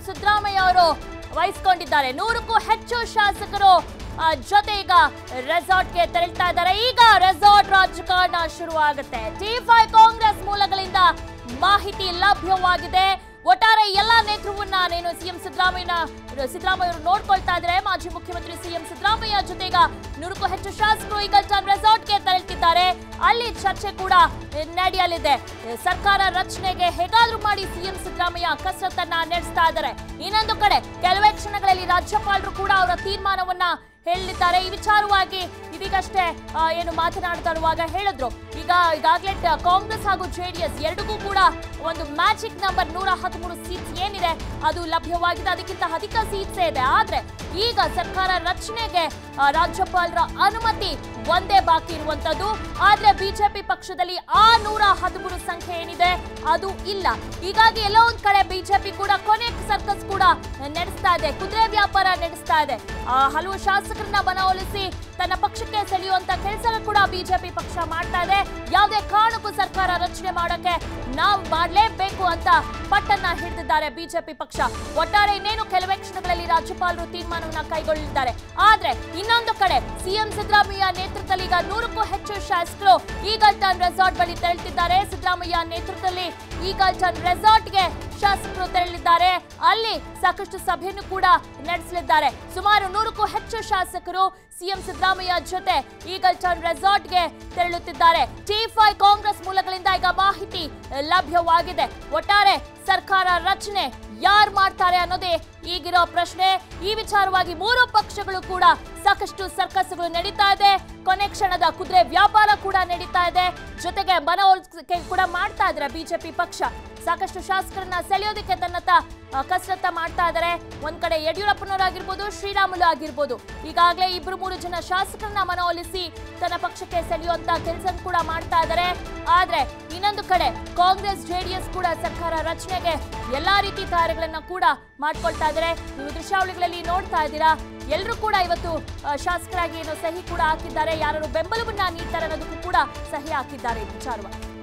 ಸಿದ್ದರಾಮಯ್ಯ ಅವರು ವಹಿಸ್ಕೊಂಡಿದ್ದಾರೆ ನೂರಕ್ಕೂ ಹೆಚ್ಚು ಶಾಸಕರು ಆ, ಜೊತೆ ಈಗ ರೆಸಾರ್ಟ್ಗೆ ತೆರಳ್ತಾ ಇದ್ದಾರೆ ಈಗ ರೆಸಾರ್ಟ್ ರಾಜಕಾರಣ ಶುರುವಾಗುತ್ತೆ ಟಿ ಫೈ ಕಾಂಗ್ರೆಸ್ ಮೂಲಗಳಿಂದ ಮಾಹಿತಿ ಲಭ್ಯವಾಗಿದೆ ಒಟ್ಟಾರೆ ಎಲ್ಲ ನೇತೃತ್ವವನ್ನ ನಾನು ಸಿಎಂ ಸಿದ್ದರಾಮಯ್ಯನ ಸಿದ್ದರಾಮಯ್ಯ ಅವರು ನೋಡ್ಕೊಳ್ತಾ ಇದ್ದಾರೆ ಮಾಜಿ ಮುಖ್ಯಮಂತ್ರಿ ಸಿಎಂ ಸಿದ್ದರಾಮಯ್ಯ ಜೊತೆಗ ನೂರಕ್ಕೂ ಹೆಚ್ಚು ಶಾಸಕರು ಈಗ ಟನ್ ರೆಸಾರ್ಟ್ಗೆ ತೆರಳುತ್ತಿದ್ದಾರೆ ಅಲ್ಲಿ ಚರ್ಚೆ ಕೂಡ ನಡೆಯಲಿದೆ ಸರ್ಕಾರ ರಚನೆಗೆ ಹೇಗಾದ್ರೂ ಮಾಡಿ ಸಿಎಂ ಸಿದ್ದರಾಮಯ್ಯ ಕಸರತ್ತನ್ನ ನಡೆಸ್ತಾ ಇದ್ದಾರೆ ಇನ್ನೊಂದು ಕಡೆ ಕೆಲವೇ ಕ್ಷಣಗಳಲ್ಲಿ ರಾಜ್ಯಪಾಲರು ಕೂಡ ಅವರ ತೀರ್ಮಾನವನ್ನ ಹೇಳಲಿದ್ದಾರೆ ಈ ವಿಚಾರವಾಗಿ ಇದೀಗಷ್ಟೇ ಆ, ಏನು ಮಾತನಾಡ್ತಾ ಇರುವಾಗ ಹೇಳಿದ್ರು ಈಗ ಈಗಾಗಲೇ ಟ- ಕಾಂಗ್ರೆಸ್ ಹಾಗೂ ಜೆಡಿಎಸ್ ಎರಡಿಗೂ ಕೂಡ ಒಂದು ಮ್ಯಾಜಿಕ್ ನಂಬರ್ ನೂರ ಹದಿಮೂರು ಸೀಟ್ಸ್ ಏನಿದೆ ಅದು ಲಭ್ಯವಾಗಿದೆ ಅದಕ್ಕಿಂತ ಅಧಿಕ ಸೀಟ್ಸ್ ಇದೆ ಆದ್ರೆ ಈಗ ಸರ್ಕಾರ ರಚನೆಗೆ ಆ, ರಾಜ್ಯಪಾಲರ ಅನುಮತಿ ಒಂದೇ ಬಾಕಿ ಇರುವಂತದ್ದು ಆದ್ರೆ ಬಿಜೆಪಿ ಪಕ್ಷದಲ್ಲಿ ಆ ನೂರ ಹದಿಮೂರು ಸಂಖ್ಯೆ ಏನಿದೆ ಅದು ಇಲ್ಲ ಹೀಗಾಗಿ ಎಲ್ಲೋ ಒಂದ್ ಕಡೆ ಬಿಜೆಪಿ ಕೂಡ ಕೊನೆ ಸರ್ಕಸ್ ಕೂಡ ನಡೆಸ್ತಾ ಇದೆ ಕುದುರೆ ವ್ಯಾಪಾರ ನಡೆಸ್ತಾ ಇದೆ ಆ, ಹಲವು ಶಾಸಕರನ್ನ ಮನವೊಲಿಸಿ ತನ್ನ ಪಕ್ಷಕ್ಕೆ ಸೆಳೆಯುವಂತ ಕೆಲಸ ಕೂಡ ಬಿಜೆಪಿ ಪಕ್ಷ ಮಾಡ್ತಾ ಇದೆ ಯಾವುದೇ ಕಾರಣಕ್ಕೂ ಸರ್ಕಾರ ರಚನೆ ಮಾಡೋಕೆ ನಾವು ಮಾಡಲೇಬೇಕು ಅಂತ ಪಟ್ಟನ್ನ ಹಿಡಿದಿದ್ದಾರೆ ಬಿಜೆಪಿ ಪಕ್ಷ ಒಟ್ಟಾರೆ ಇನ್ನೇನು ಕೆಲವೇ ಕ್ಷಣಗಳಲ್ಲಿ ರಾಜ್ಯಪಾಲರು ತೀರ್ಮಾನವನ್ನ ಕೈಗೊಳ್ಳಲಿದ್ದಾರೆ ಆದ್ರೆ ಇನ್ನೊಂದು ಕಡೆ ಸಿಎಂ ಸಿದ್ದರಾಮಯ್ಯ ನೇತೃತ್ವದಲ್ಲಿ ಈಗ ನೂರಕ್ಕೂ ಹೆಚ್ಚು ಶಾಸಕರು ಈಗಲ್ಟನ್ ರೆಸಾರ್ಟ್ ಬಳಿ ತೆರಳುತ್ತಿದ್ದಾರೆ ಸಿದ್ದರಾಮಯ್ಯ ನೇತೃತ್ವದಲ್ಲಿ ಈಗಲ್ಟನ್ ರೆಸಾರ್ಟ್ಗೆ ಶಾಸಕರು ತೆರಳಿದ್ದಾರೆ ಅಲ್ಲಿ ಸಾಕಷ್ಟು ಸಭೆಯನ್ನು ಕೂಡ ನಡೆಸಲಿದ್ದಾರೆ ಸುಮಾರು ನೂರಕ್ಕೂ ಹೆಚ್ಚು ಶಾಸಕರು ಸಿಎಂ ಸಿದ್ದರಾಮಯ್ಯ ಜೊತೆ ಈಗಲ್ಟನ್ ರೆಸಾರ್ಟ್ಗೆ ತೆರಳುತ್ತಿದ್ದಾರೆ ಟಿ ಫೈ ಕಾಂಗ್ರೆಸ್ ಮೂಲಗಳಿಂದ ಈಗ ಮಾಹಿತಿ ಲಭ್ಯವಾಗಿದೆ ಒಟ್ಟಾರೆ ಸರ್ಕಾರ ರಚನೆ ಯಾರು ಮಾಡ್ತಾರೆ ಅನ್ನೋದೇ ಈಗಿರೋ ಪ್ರಶ್ನೆ ಈ ವಿಚಾರವಾಗಿ ಮೂರು ಪಕ್ಷಗಳು ಕೂಡ ಸಾಕಷ್ಟು ಸರ್ಕಸ್ಗಳು ನಡೀತಾ ಇದೆ ಕೊನೆ ಕ್ಷಣದ ಕುದುರೆ ವ್ಯಾಪಾರ ಕೂಡ ನಡೀತಾ ಇದೆ ಜೊತೆಗೆ ಮನವೊಲಿಕೆ ಕೂಡ ಮಾಡ್ತಾ ಇದ್ದಾರೆ ಬಿಜೆಪಿ ಪಕ್ಷ ಸಾಕಷ್ಟು ಶಾಸಕರನ್ನ ಸೆಳೆಯೋದಕ್ಕೆ ತನ್ನತ್ತ ಆ, ಕಸರತ್ತ ಮಾಡ್ತಾ ಇದ್ದಾರೆ ಒಂದ್ ಕಡೆ ಯಡಿಯೂರಪ್ಪನವರಾಗಿರ್ಬೋದು ಶ್ರೀರಾಮುಲು ಆಗಿರ್ಬೋದು ಈಗಾಗಲೇ ಇಬ್ರು ಮೂರು ಜನ ಶಾಸಕರನ್ನ ಮನವೊಲಿಸಿ ತನ್ನ ಪಕ್ಷಕ್ಕೆ ಸೆಳೆಯುವಂತ ಕೆಲಸ ಕೂಡ ಮಾಡ್ತಾ ಇದ್ದಾರೆ ಆದ್ರೆ ಇನ್ನೊಂದು ಕಡೆ ಕಾಂಗ್ರೆಸ್ ಜೆಡಿಎಸ್ ಕೂಡ ಸರ್ಕಾರ ರಚನೆಗೆ ಎಲ್ಲಾ ರೀತಿ ತಯಾರಿಗಳನ್ನ ಕೂಡ ಮಾಡ್ಕೊಳ್ತಾ ಇದ್ದಾರೆ ನೀವು ದೃಶ್ಯಾವಳಿಗಳಲ್ಲಿ ನೋಡ್ತಾ ಇದ್ದೀರಾ ಎಲ್ಲರೂ ಕೂಡ ಇವತ್ತು ಆ, ಶಾಸಕರಾಗಿ ಏನೋ ಸಹಿ ಕೂಡ ಹಾಕಿದ್ದಾರೆ ಯಾರು ಬೆಂಬಲವನ್ನ ನೀಡ್ತಾರೆ ಅನ್ನೋದಕ್ಕೂ ಕೂಡ ಸಹಿ ಹಾಕಿದ್ದಾರೆ ಈ ವಿಚಾರವಾಗಿ